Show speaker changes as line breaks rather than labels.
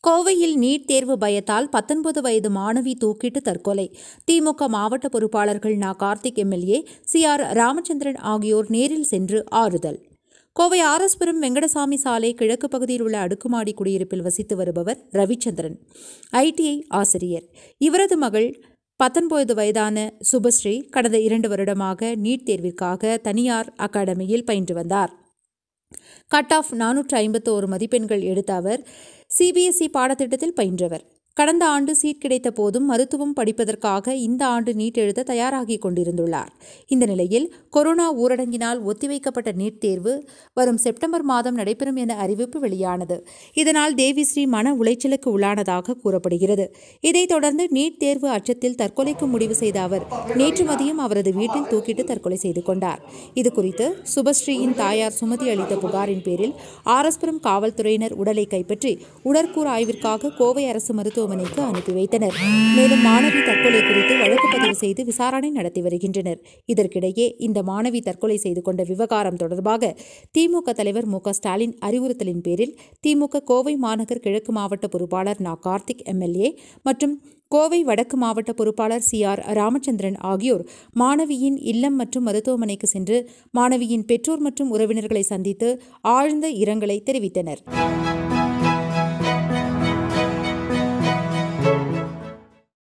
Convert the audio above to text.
கோவையில் நீட் தேர்வு பயத்தால் பத்தொன்பது வயது மாணவி தூக்கிட்டு தற்கொலை திமுக மாவட்ட பொறுப்பாளர்கள் நா Karthik MLA C R Ramachandran ஆகியோர் நேரில் சென்று ஆறுதல் கோவை ஆரஸ்புரம் வெங்கடசாமி சாலை கிழக்கு பகுதியில் உள்ள அடுக்குமாடி குடியிருப்பில் வசித்து வருபவர் ரவிச்சந்திரன் ஐடிஐ ஆசிரியர் இவரது மகள் பத்தொன்பது வயதான சுபஸ்ரீ கடந்த இரண்டு வருடமாக நீட் தேர்விற்காக தனியார் அகாடமியில் பயின்று வந்தார் கட் ஆஃப் நானூற்று ஐம்பத்தோரு மதிப்பெண்கள் எடுத்த அவர் சிபிஎஸ்இ பாடத்திட்டத்தில் பயின்றவர் கடந்த ஆண்டு சீட் கிடைத்த போதும் மருத்துவம் படிப்பதற்காக இந்த ஆண்டு நீட் எழுத தயாராகிக் கொண்டிருந்துள்ளார் இந்த நிலையில் கொரோனா ஊரடங்கினால் ஒத்திவைக்கப்பட்ட நீட் தேர்வு வரும் செப்டம்பர் மாதம் நடைபெறும் என அறிவிப்பு வெளியானது இதனால் தேவிஸ்ரீ மன உளைச்சலுக்கு உள்ளானதாக கூறப்படுகிறது இதைத் தொடர்ந்து நீட் தேர்வு அச்சத்தில் தற்கொலைக்கு முடிவு செய்த அவர் நேற்று மதியம் அவரது வீட்டில் தூக்கிட்டு தற்கொலை செய்து கொண்டார் இதுகுறித்து சுபஸ்ரீயின் தாயார் சுமதி அளித்த புகாரின் பேரில் ஆரஸ்புரம் காவல்துறையினர் உடலை கைப்பற்றி உடற்கூறு ஆய்விற்காக கோவை அரசு மருத்துவமனைக்கு அனுப்பி வைத்தனர் மேலும் மாணவி தற்கொலை குறித்து வழக்கு பதிவு செய்து விசாரணை நடத்தி வருகின்றனர் இதற்கிடையே இந்த மாணவி தற்கொலை செய்து கொண்ட விவகாரம் தொடர்பாக திமுக தலைவர் மு க ஸ்டாலின் அறிவுறுத்தலின் பேரில் திமுக கோவை மாநகர் கிழக்கு மாவட்ட பொறுப்பாளர் நா கார்த்திக் எம்எல்ஏ மற்றும் கோவை வடக்கு மாவட்ட பொறுப்பாளர் சி ஆர் ராமச்சந்திரன் ஆகியோர் மாணவியின் இல்லம் மற்றும் மருத்துவமனைக்கு சென்று மாணவியின் பெற்றோர் மற்றும் உறவினர்களை சந்தித்து ஆழ்ந்த இரங்கலை தெரிவித்தனர்